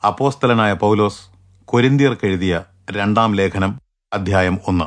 അപ്പോസ്തലനായ പൗലോസ് കൊരിന്തിയർക്കെഴുതിയ രണ്ടാം ലേഖനം അധ്യായം ഒന്ന്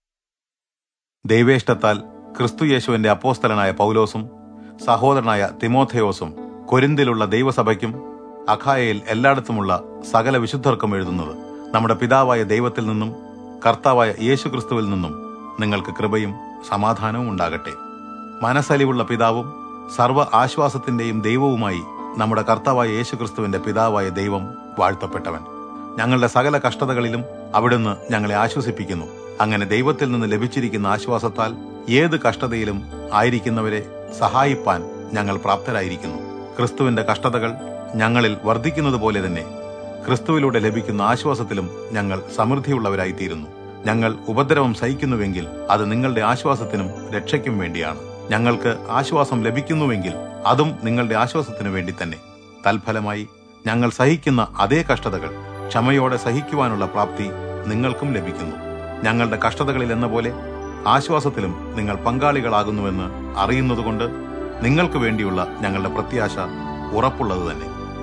ദൈവേഷ്ടത്താൽ ക്രിസ്തുയേശുവിന്റെ അപ്പോസ്തലനായ പൗലോസും സഹോദരനായ തിമോഥയോസും കൊരിന്തിലുള്ള ദൈവസഭയ്ക്കും അഖായയിൽ എല്ലായിടത്തുമുള്ള സകല വിശുദ്ധർക്കും എഴുതുന്നത് നമ്മുടെ പിതാവായ ദൈവത്തിൽ നിന്നും കർത്താവായ യേശുക്രിസ്തുവിൽ നിന്നും നിങ്ങൾക്ക് കൃപയും സമാധാനവും ഉണ്ടാകട്ടെ മനസ്സലിവുള്ള പിതാവും സർവ്വ ആശ്വാസത്തിന്റെയും ദൈവവുമായി നമ്മുടെ കർത്താവായ യേശുക്രിസ്തുവിന്റെ പിതാവായ ദൈവം വാഴ്ത്തപ്പെട്ടവൻ ഞങ്ങളുടെ സകല കഷ്ടതകളിലും അവിടുന്ന് ഞങ്ങളെ ആശ്വസിപ്പിക്കുന്നു അങ്ങനെ ദൈവത്തിൽ നിന്ന് ലഭിച്ചിരിക്കുന്ന ആശ്വാസത്താൽ ഏത് കഷ്ടതയിലും ആയിരിക്കുന്നവരെ സഹായിപ്പാൻ ഞങ്ങൾ പ്രാപ്തരായിരിക്കുന്നു ക്രിസ്തുവിന്റെ കഷ്ടതകൾ ഞങ്ങളിൽ വർദ്ധിക്കുന്നത് പോലെ തന്നെ ക്രിസ്തുവിലൂടെ ലഭിക്കുന്ന ആശ്വാസത്തിലും ഞങ്ങൾ സമൃദ്ധിയുള്ളവരായിത്തീരുന്നു ഞങ്ങൾ ഉപദ്രവം സഹിക്കുന്നുവെങ്കിൽ അത് നിങ്ങളുടെ ആശ്വാസത്തിനും രക്ഷയ്ക്കും വേണ്ടിയാണ് ഞങ്ങൾക്ക് ആശ്വാസം ലഭിക്കുന്നുവെങ്കിൽ അതും നിങ്ങളുടെ ആശ്വാസത്തിനു വേണ്ടി തന്നെ തൽഫലമായി ഞങ്ങൾ സഹിക്കുന്ന അതേ കഷ്ടതകൾ ക്ഷമയോടെ സഹിക്കുവാനുള്ള പ്രാപ്തി നിങ്ങൾക്കും ലഭിക്കുന്നു ഞങ്ങളുടെ കഷ്ടതകളിൽ എന്ന പോലെ ആശ്വാസത്തിലും നിങ്ങൾ പങ്കാളികളാകുന്നുവെന്ന് അറിയുന്നതുകൊണ്ട് നിങ്ങൾക്ക് വേണ്ടിയുള്ള ഞങ്ങളുടെ പ്രത്യാശ ഉറപ്പുള്ളത് തന്നെ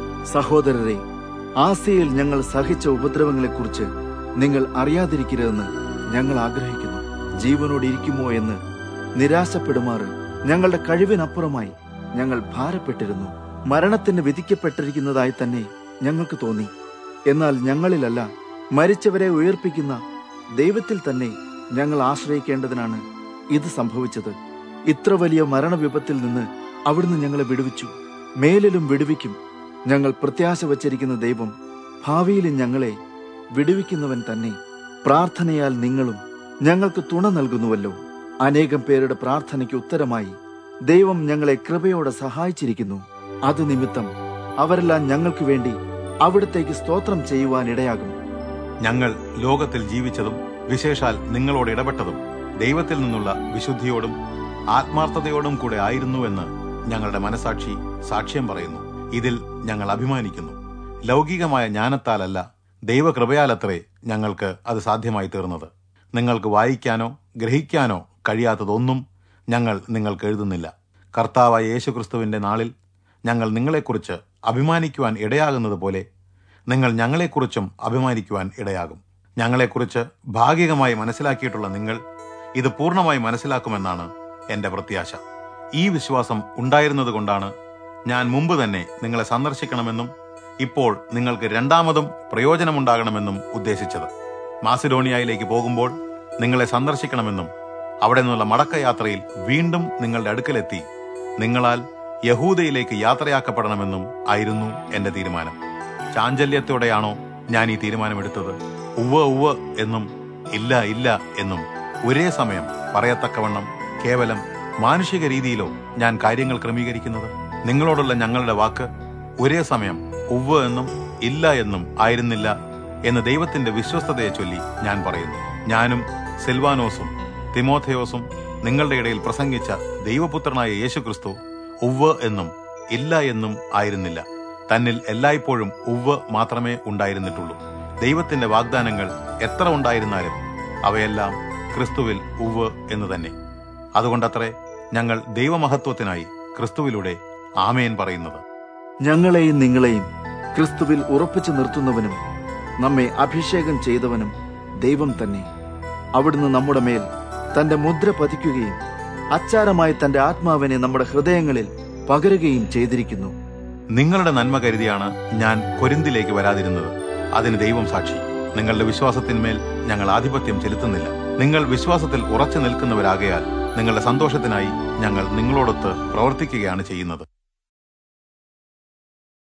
സഹോദരരെ ആസിയയിൽ ഞങ്ങൾ സഹിച്ച ഉപദ്രവങ്ങളെക്കുറിച്ച് നിങ്ങൾ അറിയാതിരിക്കരുതെന്ന് ഞങ്ങൾ ആഗ്രഹിക്കുന്നു ജീവനോട് ഇരിക്കുമോ എന്ന് നിരാശപ്പെടുമാറ് ഞങ്ങളുടെ കഴിവിനപ്പുറമായി ഞങ്ങൾ ഭാരപ്പെട്ടിരുന്നു മരണത്തിന് വിധിക്കപ്പെട്ടിരിക്കുന്നതായി തന്നെ ഞങ്ങൾക്ക് തോന്നി എന്നാൽ ഞങ്ങളിലല്ല മരിച്ചവരെ ഉയർപ്പിക്കുന്ന ദൈവത്തിൽ തന്നെ ഞങ്ങൾ ആശ്രയിക്കേണ്ടതിനാണ് ഇത് സംഭവിച്ചത് ഇത്ര വലിയ മരണവിപത്തിൽ നിന്ന് അവിടുന്ന് ഞങ്ങളെ വിടുവിച്ചു മേലിലും വിടുവിക്കും ഞങ്ങൾ പ്രത്യാശ വച്ചിരിക്കുന്ന ദൈവം ഭാവിയിലും ഞങ്ങളെ വിടുവിക്കുന്നവൻ തന്നെ പ്രാർത്ഥനയാൽ നിങ്ങളും ഞങ്ങൾക്ക് തുണ നൽകുന്നുവല്ലോ അനേകം പേരുടെ പ്രാർത്ഥനയ്ക്ക് ഉത്തരമായി ദൈവം ഞങ്ങളെ കൃപയോടെ സഹായിച്ചിരിക്കുന്നു അത് നിമിത്തം അവരെല്ലാം ഞങ്ങൾക്ക് വേണ്ടി അവിടത്തേക്ക് സ്തോത്രം ചെയ്യുവാൻ ഇടയാകും ഞങ്ങൾ ലോകത്തിൽ ജീവിച്ചതും വിശേഷാൽ നിങ്ങളോട് ഇടപെട്ടതും ദൈവത്തിൽ നിന്നുള്ള വിശുദ്ധിയോടും ആത്മാർത്ഥതയോടും കൂടെ ആയിരുന്നുവെന്ന് ഞങ്ങളുടെ മനസാക്ഷി സാക്ഷ്യം പറയുന്നു ഇതിൽ ഞങ്ങൾ അഭിമാനിക്കുന്നു ലൗകികമായ ജ്ഞാനത്താലല്ല ദൈവകൃപയാലത്രേ ഞങ്ങൾക്ക് അത് സാധ്യമായി തീർന്നത് നിങ്ങൾക്ക് വായിക്കാനോ ഗ്രഹിക്കാനോ കഴിയാത്തതൊന്നും ഞങ്ങൾ നിങ്ങൾക്ക് എഴുതുന്നില്ല കർത്താവായ യേശുക്രിസ്തുവിന്റെ നാളിൽ ഞങ്ങൾ നിങ്ങളെക്കുറിച്ച് അഭിമാനിക്കുവാൻ ഇടയാകുന്നത് പോലെ നിങ്ങൾ ഞങ്ങളെക്കുറിച്ചും അഭിമാനിക്കുവാൻ ഇടയാകും ഞങ്ങളെക്കുറിച്ച് ഭാഗികമായി മനസ്സിലാക്കിയിട്ടുള്ള നിങ്ങൾ ഇത് പൂർണ്ണമായി മനസ്സിലാക്കുമെന്നാണ് എന്റെ പ്രത്യാശ ഈ വിശ്വാസം ഉണ്ടായിരുന്നതുകൊണ്ടാണ് ഞാൻ മുമ്പ് തന്നെ നിങ്ങളെ സന്ദർശിക്കണമെന്നും ഇപ്പോൾ നിങ്ങൾക്ക് രണ്ടാമതും പ്രയോജനമുണ്ടാകണമെന്നും ഉദ്ദേശിച്ചത് മാസിഡോണിയയിലേക്ക് പോകുമ്പോൾ നിങ്ങളെ സന്ദർശിക്കണമെന്നും അവിടെ നിന്നുള്ള മടക്കയാത്രയിൽ വീണ്ടും നിങ്ങളുടെ അടുക്കലെത്തി നിങ്ങളാൽ യഹൂദയിലേക്ക് യാത്രയാക്കപ്പെടണമെന്നും ആയിരുന്നു എന്റെ തീരുമാനം ചാഞ്ചല്യത്തോടെയാണോ ഞാൻ ഈ തീരുമാനമെടുത്തത് ഉവ്വ ഉവ്വ് എന്നും ഇല്ല ഇല്ല എന്നും ഒരേ സമയം പറയത്തക്കവണ്ണം കേവലം മാനുഷിക രീതിയിലോ ഞാൻ കാര്യങ്ങൾ ക്രമീകരിക്കുന്നത് നിങ്ങളോടുള്ള ഞങ്ങളുടെ വാക്ക് ഒരേ സമയം ഉവ്വ് എന്നും ഇല്ല എന്നും ആയിരുന്നില്ല എന്ന് ദൈവത്തിന്റെ വിശ്വസ്തതയെ ചൊല്ലി ഞാൻ പറയുന്നു ഞാനും സിൽവാനോസും തിമോഥയോസും നിങ്ങളുടെ ഇടയിൽ പ്രസംഗിച്ച ദൈവപുത്രനായ യേശുക്രിസ്തു ഉവ്വ് എന്നും ഇല്ല എന്നും ആയിരുന്നില്ല തന്നിൽ എല്ലായ്പ്പോഴും ഉവ്വ് മാത്രമേ ഉണ്ടായിരുന്നിട്ടുള്ളൂ ദൈവത്തിന്റെ വാഗ്ദാനങ്ങൾ എത്ര ഉണ്ടായിരുന്നാലും അവയെല്ലാം ക്രിസ്തുവിൽ ഉവ്വ് എന്ന് തന്നെ അതുകൊണ്ടത്രേ ഞങ്ങൾ ദൈവമഹത്വത്തിനായി ക്രിസ്തുവിലൂടെ ആമേൻ പറയുന്നത് ഞങ്ങളെയും നിങ്ങളെയും ക്രിസ്തുവിൽ ഉറപ്പിച്ചു നിർത്തുന്നവനും നമ്മെ അഭിഷേകം ചെയ്തവനും ദൈവം തന്നെ അവിടുന്ന് നമ്മുടെ മേൽ തന്റെ മുദ്ര പതിക്കുകയും അച്ചാരമായി തന്റെ ആത്മാവിനെ നമ്മുടെ ഹൃദയങ്ങളിൽ പകരുകയും ചെയ്തിരിക്കുന്നു നിങ്ങളുടെ നന്മ കരുതിയാണ് ഞാൻ കൊരിന്തിലേക്ക് വരാതിരുന്നത് അതിന് ദൈവം സാക്ഷി നിങ്ങളുടെ വിശ്വാസത്തിന്മേൽ ഞങ്ങൾ ആധിപത്യം ചെലുത്തുന്നില്ല നിങ്ങൾ വിശ്വാസത്തിൽ ഉറച്ചു നിൽക്കുന്നവരാകയാൽ നിങ്ങളുടെ സന്തോഷത്തിനായി ഞങ്ങൾ നിങ്ങളോടൊത്ത് പ്രവർത്തിക്കുകയാണ് ചെയ്യുന്നത്